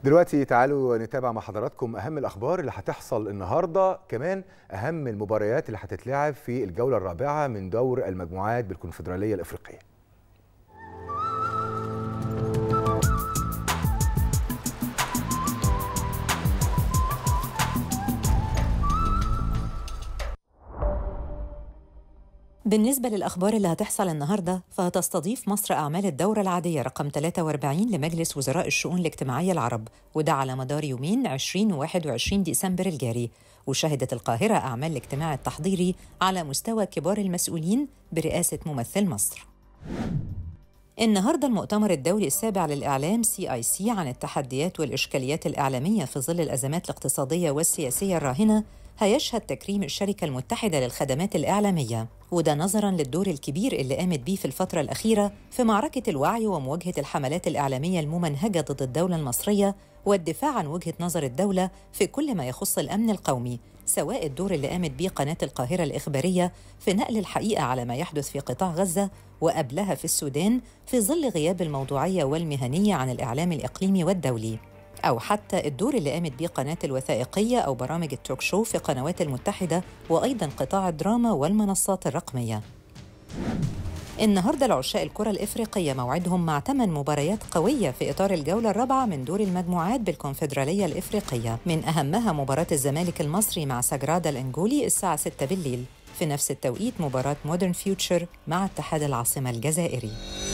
دلوقتي تعالوا نتابع مع حضراتكم اهم الاخبار اللي هتحصل النهارده كمان اهم المباريات اللي هتتلعب في الجوله الرابعه من دور المجموعات بالكونفدراليه الافريقيه بالنسبة للأخبار اللي هتحصل النهاردة فهتستضيف مصر أعمال الدورة العادية رقم 43 لمجلس وزراء الشؤون الاجتماعية العرب وده على مدار يومين 20 و 21 ديسمبر الجاري وشهدت القاهرة أعمال الاجتماع التحضيري على مستوى كبار المسؤولين برئاسة ممثل مصر النهارده المؤتمر الدولي السابع للإعلام سي آي سي عن التحديات والإشكاليات الإعلامية في ظل الأزمات الاقتصادية والسياسية الراهنة هيشهد تكريم الشركة المتحدة للخدمات الإعلامية وده نظراً للدور الكبير اللي قامت بيه في الفترة الأخيرة في معركة الوعي ومواجهة الحملات الإعلامية الممنهجة ضد الدولة المصرية والدفاع عن وجهة نظر الدولة في كل ما يخص الأمن القومي سواء الدور اللي قامت بيه قناة القاهرة الإخبارية في نقل الحقيقة على ما يحدث في قطاع غزة وقبلها في السودان في ظل غياب الموضوعية والمهنية عن الإعلام الإقليمي والدولي أو حتى الدور اللي قامت بيه قناة الوثائقية أو برامج التوك شو في قنوات المتحدة وأيضا قطاع الدراما والمنصات الرقمية النهارده العشاء الكرة الإفريقية موعدهم مع ثمان مباريات قوية في إطار الجولة الرابعة من دور المجموعات بالكونفدرالية الإفريقية من أهمها مباراة الزمالك المصري مع ساجرادا الأنجولي الساعة 6 بالليل في نفس التوقيت مباراة مودرن فيوتشر مع اتحاد العاصمة الجزائري